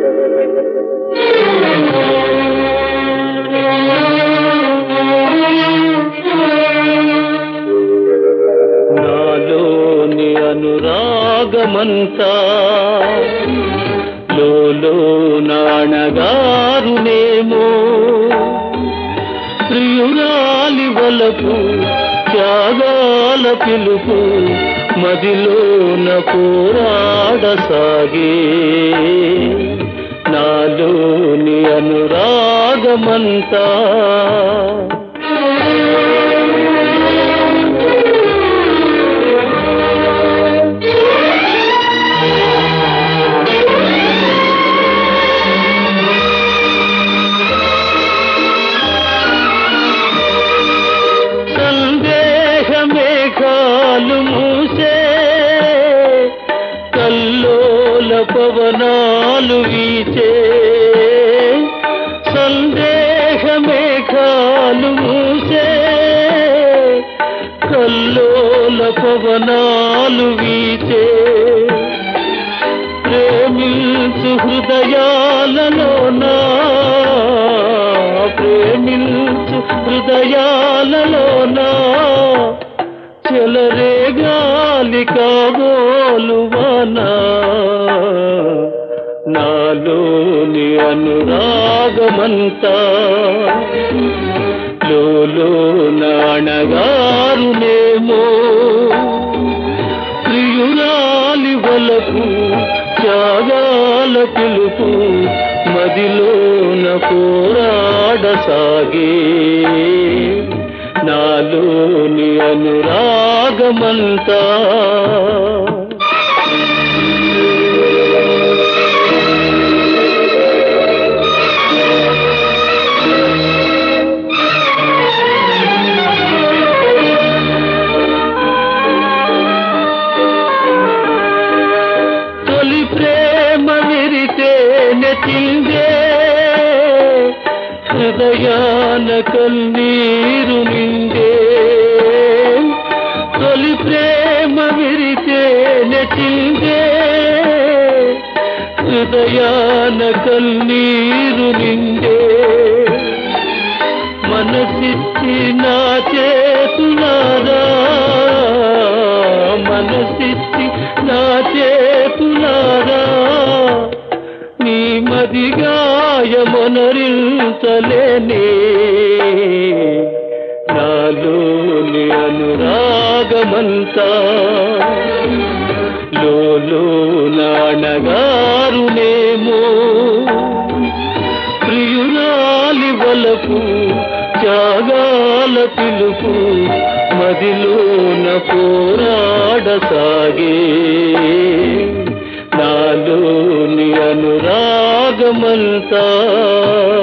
నాలోని అనురాగమంతా లోలో నాణగారునేమో ప్రియురాలి వలపు త్యాగాల పిలుపు మదిలోన పోరాడసాగే నాలోని అనురాగమంతా సందేహమేఘాలు మూసే కల్లోల పవనాలు వీచే సందేహమేఘాలు మూసే కల్లోల పవనాలు వీచే ప్రేమించు హృదయాలలోనా ప్రేమించు హృదయాలలోనా చెలరే గాలి కాబోలువనా నాలోని అనురాగమంతా లోలో నాణగారునేమో ప్రియురాలి వలపు త్యాగాల పిలుపు మదిలోన పోరాడసాగే నాలోని అనురాగమంతా తొలి ప్రేమ విరితే నెచ్చిందే హృదయాన కన్నీరు నిండే తొలి ప్రేమ విరితే నెచ్చిందే హృదయాన కన్నీరు నిండే మనసిచ్చి నా చేతులారా మనసిచ్చి నా చేతులారా నీ మదిగాయమొనరించలేనే నాలోని అనురాగమంతా లోలో నాణగారునేమో ప్రియురాలి వలపు త్యాగాల పిలుపు మదిలోన పోరాడసాగే నాలోని అనురాగమంతా